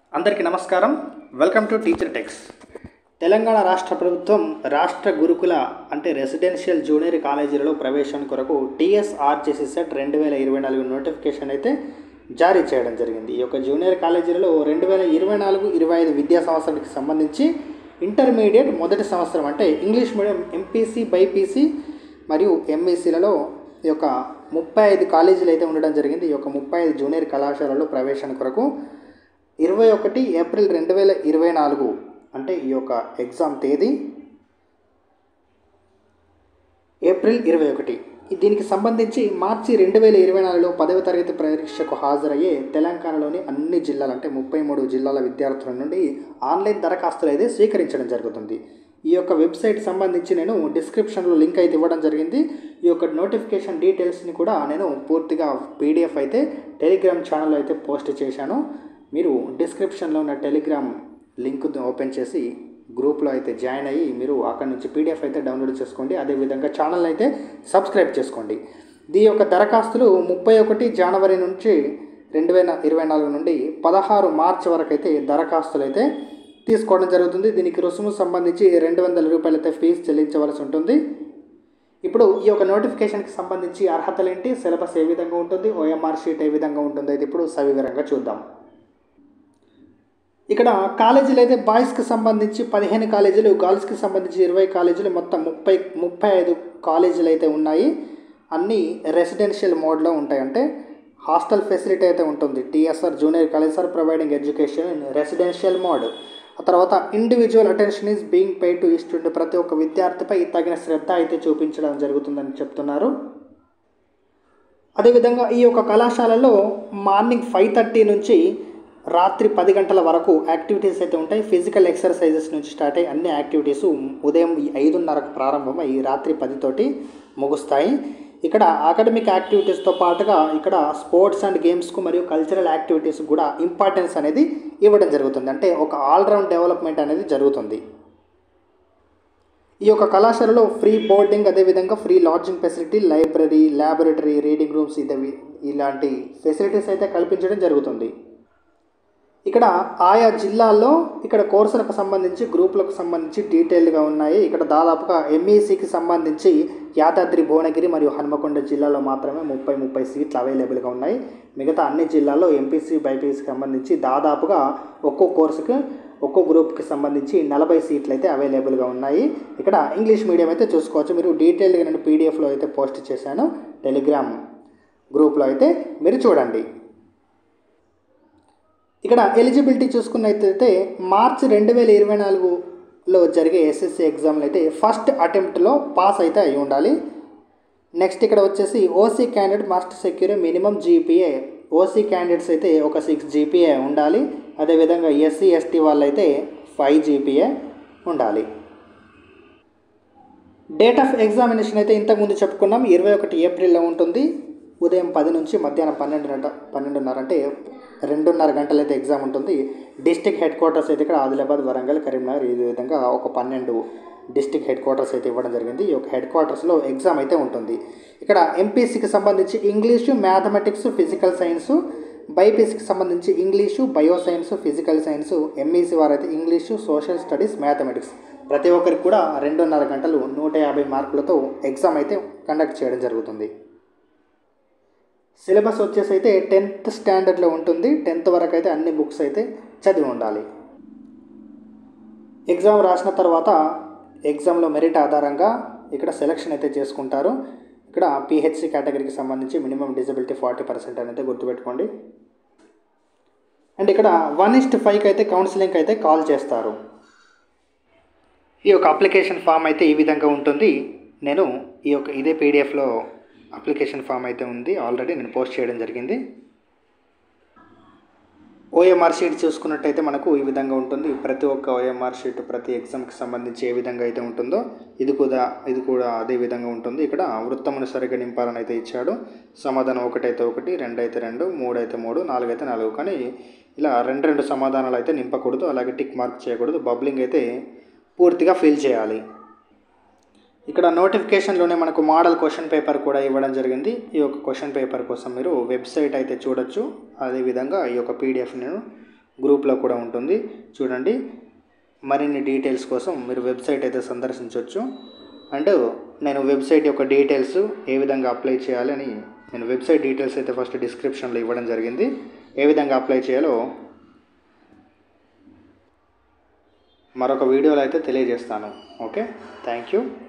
అందరికీ నమస్కారం welcome to teacher techs Telangana రాష్ట్ర ప్రభుత్వం రాష్ట్ర గురుకుల అంటే రెసిడెన్షియల్ జూనియర్ కాలేజీలలో ప్రవేశం కొరకు టీఎస్ఆర్జేసీ సెట్ రెండు వేల ఇరవై నాలుగు నోటిఫికేషన్ అయితే జారీ చేయడం జరిగింది ఈ యొక్క జూనియర్ కాలేజీలలో రెండు వేల ఇరవై నాలుగు ఇరవై ఐదు విద్యా సంవత్సరానికి సంబంధించి ఇంటర్మీడియట్ మొదటి సంవత్సరం అంటే ఇంగ్లీష్ మీడియం ఎంపీసీ బైపీసీ మరియు ఎంఈసీలలో ఈ యొక్క ముప్పై ఐదు కాలేజీలు అయితే ఉండడం జరిగింది ఈ యొక్క ముప్పై ఐదు జూనియర్ కళాశాలలో ప్రవేశం కొరకు ఇరవై ఒకటి ఏప్రిల్ రెండు వేల ఇరవై నాలుగు అంటే ఈ యొక్క ఎగ్జామ్ తేదీ ఏప్రిల్ ఇరవై ఒకటి దీనికి సంబంధించి మార్చి రెండు వేల ఇరవై నాలుగులో పదవ తరగతి పరీక్షకు హాజరయ్యే తెలంగాణలోని అన్ని జిల్లాలు అంటే ముప్పై మూడు జిల్లాల విద్యార్థుల నుండి ఆన్లైన్ దరఖాస్తులు అయితే స్వీకరించడం జరుగుతుంది ఈ యొక్క వెబ్సైట్ సంబంధించి నేను డిస్క్రిప్షన్లో లింక్ అయితే ఇవ్వడం జరిగింది ఈ యొక్క నోటిఫికేషన్ డీటెయిల్స్ని కూడా నేను పూర్తిగా పీడిఎఫ్ అయితే టెలిగ్రామ్ ఛానల్లో అయితే పోస్ట్ చేశాను మీరు డిస్క్రిప్షన్లో ఉన్న టెలిగ్రామ్ లింక్ ఓపెన్ చేసి గ్రూప్లో అయితే జాయిన్ అయ్యి మీరు అక్కడ నుంచి పీడిఎఫ్ అయితే డౌన్లోడ్ చేసుకోండి అదేవిధంగా ఛానల్ అయితే సబ్స్క్రైబ్ చేసుకోండి దీని యొక్క దరఖాస్తులు ముప్పై ఒకటి జనవరి నుంచి రెండు వేల ఇరవై నాలుగు నుండి పదహారు మార్చి వరకు అయితే దరఖాస్తులు అయితే తీసుకోవడం జరుగుతుంది దీనికి రుసుము సంబంధించి రెండు వందల రూపాయలు అయితే ఫీజు చెల్లించవలసి ఉంటుంది ఇప్పుడు ఈ యొక్క నోటిఫికేషన్కి సంబంధించి అర్హతలు ఏంటి సిలబస్ ఏ విధంగా ఉంటుంది ఓఎంఆర్ షీట్ ఏ విధంగా ఉంటుందో అయితే ఇప్పుడు సవివరంగా చూద్దాం ఇక్కడ కాలేజీలు అయితే బాయ్స్కి సంబంధించి పదిహేను కాలేజీలు గర్ల్స్కి సంబంధించి ఇరవై కాలేజీలు మొత్తం ముప్పై ముప్పై ఐదు కాలేజీలు అయితే ఉన్నాయి అన్నీ రెసిడెన్షియల్ మోడ్లో ఉంటాయి అంటే హాస్టల్ ఫెసిలిటీ అయితే ఉంటుంది TSR junior college are providing education in residential mode ఆ తర్వాత individual attention is being pay to student ప్రతి ఒక్క విద్యార్థిపై తగిన శ్రద్ధ అయితే చూపించడం జరుగుతుందని చెప్తున్నారు అదేవిధంగా ఈ యొక్క కళాశాలలో మార్నింగ్ ఫైవ్ థర్టీ నుంచి రాత్రి పది గంటల వరకు యాక్టివిటీస్ అయితే ఉంటాయి ఫిజికల్ ఎక్సర్సైజెస్ నుంచి స్టార్ట్ అయ్యి అన్ని యాక్టివిటీస్ ఉదయం ఐదున్నరకు ప్రారంభమై రాత్రి పదితోటి ముగుస్తాయి ఇక్కడ అకాడమిక్ యాక్టివిటీస్తో పాటుగా ఇక్కడ స్పోర్ట్స్ అండ్ గేమ్స్కు మరియు కల్చరల్ యాక్టివిటీస్ కూడా ఇంపార్టెన్స్ అనేది ఇవ్వడం జరుగుతుంది అంటే ఒక ఆల్రౌండ్ డెవలప్మెంట్ అనేది జరుగుతుంది ఈ యొక్క కళాశాలలో ఫ్రీ బోర్డింగ్ అదేవిధంగా free lodging facility library laboratory reading rooms ఇది ఇలాంటి ఫెసిలిటీస్ అయితే కల్పించడం జరుగుతుంది ఇక్కడ ఆయా జిల్లాల్లో ఇక్కడ కోర్సులకు సంబంధించి గ్రూపులకు సంబంధించి డీటెయిల్గా ఉన్నాయి ఇక్కడ దాదాపుగా ఎంఈసీకి సంబంధించి యాదాద్రి భువనగిరి మరియు హనుమకొండ జిల్లాలో మాత్రమే ముప్పై ముప్పై సీట్లు అవైలబుల్గా ఉన్నాయి మిగతా అన్ని జిల్లాల్లో ఎంపీసీ బైపీసీకి సంబంధించి దాదాపుగా ఒక్కో కోర్సుకి ఒక్కో గ్రూప్కి సంబంధించి నలభై సీట్లు అయితే అవైలబుల్గా ఉన్నాయి ఇక్కడ ఇంగ్లీష్ మీడియం అయితే చూసుకోవచ్చు మీరు డీటెయిల్గా నేను పీడిఎఫ్లో అయితే పోస్ట్ చేశాను టెలిగ్రామ్ గ్రూప్లో అయితే మీరు చూడండి ఇక్కడ ఎలిజిబిలిటీ చూసుకున్నట్లయితే మార్చి రెండు వేల ఇరవై నాలుగులో జరిగే ఎస్ఎస్సి ఎగ్జామ్లు అయితే ఫస్ట్ అటెంప్ట్లో పాస్ అయితే అయి ఉండాలి నెక్స్ట్ ఇక్కడ వచ్చేసి OC candidate must secure minimum GPA OC candidates అయితే ఒక సిక్స్ జీపీఏ ఉండాలి అదేవిధంగా ఎస్సీ ఎస్టీ వాళ్ళైతే ఫైవ్ జీపీఏ ఉండాలి డేట్ ఆఫ్ ఎగ్జామినేషన్ అయితే ఇంతకుముందు చెప్పుకున్నాం ఇరవై ఒకటి ఏప్రిల్లో ఉంటుంది ఉదయం పది నుంచి మధ్యాహ్నం పన్నెండున్నర పన్నెండున్నర అంటే రెండున్నర గంటలు అయితే ఎగ్జామ్ ఉంటుంది డిస్టిక్ హెడ్ క్వార్టర్స్ అయితే ఇక్కడ ఆదిలాబాద్ వరంగల్ కరీంనగర్ ఈ విధంగా ఒక పన్నెండు డిస్టిక్ హెడ్ క్వార్టర్స్ అయితే ఇవ్వడం జరిగింది ఈ యొక్క హెడ్ క్వార్టర్స్లో ఎగ్జామ్ అయితే ఉంటుంది ఇక్కడ ఎంపీసీకి సంబంధించి ఇంగ్లీషు మ్యాథమెటిక్స్ ఫిజికల్ సైన్సు బైపీసీకి సంబంధించి English bio science physical science MEC వారైతే ఇంగ్లీషు సోషల్ స్టడీస్ మ్యాథమెటిక్స్ ప్రతి ఒక్కరికి కూడా రెండున్నర గంటలు నూట యాభై మార్కులతో ఎగ్జామ్ అయితే కండక్ట్ చేయడం జరుగుతుంది సిలబస్ వచ్చేసి అయితే టెన్త్ స్టాండర్డ్లో ఉంటుంది టెన్త్ వరకు అయితే అన్ని బుక్స్ అయితే చదివి ఉండాలి ఎగ్జామ్ రాసిన తర్వాత ఎగ్జామ్లో మెరిట్ ఆధారంగా ఇక్కడ సెలెక్షన్ అయితే చేసుకుంటారు ఇక్కడ పిహెచ్సి కేటగిరీకి సంబంధించి మినిమం డిజబిలిటీ ఫార్టీ పర్సెంట్ అనేది గుర్తుపెట్టుకోండి అండ్ ఇక్కడ వన్ ఇస్ట్ ఫైవ్కి అయితే కౌన్సిలింగ్ అయితే కాల్ చేస్తారు ఈ యొక్క అప్లికేషన్ ఫామ్ అయితే ఈ విధంగా ఉంటుంది నేను ఈ యొక్క ఇదే పీడిఎఫ్లో అప్లికేషన్ ఫామ్ అయితే ఉంది ఆల్రెడీ నేను పోస్ట్ చేయడం జరిగింది ఓఎంఆర్ షీట్ చూసుకున్నట్టయితే మనకు ఈ విధంగా ఉంటుంది ప్రతి ఒక్క ఓఎంఆర్ షీట్ ప్రతి ఎగ్జామ్కి సంబంధించి ఏ విధంగా అయితే ఉంటుందో ఇది కూడా ఇది కూడా అదే విధంగా ఉంటుంది ఇక్కడ వృత్తమును సరిగ్గా నింపాలని అయితే ఇచ్చాడు సమాధానం ఒకటైతే ఒకటి రెండు అయితే రెండు మూడు అయితే మూడు నాలుగు అయితే నాలుగు కానీ ఇలా రెండు రెండు సమాధానాలు అయితే నింపకూడదు అలాగే టిక్ మార్క్ చేయకూడదు బబ్లింగ్ అయితే పూర్తిగా ఫిల్ చేయాలి ఇక్కడ నోటిఫికేషన్లోనే మనకు మోడల్ క్వశ్చన్ పేపర్ కూడా ఇవ్వడం జరిగింది ఈ యొక్క క్వశ్చన్ పేపర్ కోసం మీరు వెబ్సైట్ అయితే చూడొచ్చు అదేవిధంగా ఈ యొక్క పీడిఎఫ్ నేను గ్రూప్లో కూడా ఉంటుంది చూడండి మరిన్ని డీటెయిల్స్ కోసం మీరు వెబ్సైట్ అయితే సందర్శించవచ్చు అండ్ నేను వెబ్సైట్ యొక్క డీటెయిల్స్ ఏ విధంగా అప్లై చేయాలని నేను వెబ్సైట్ డీటెయిల్స్ అయితే ఫస్ట్ డిస్క్రిప్షన్లో ఇవ్వడం జరిగింది ఏ విధంగా అప్లై చేయాలో మరొక వీడియోలో అయితే తెలియజేస్తాను ఓకే థ్యాంక్ యూ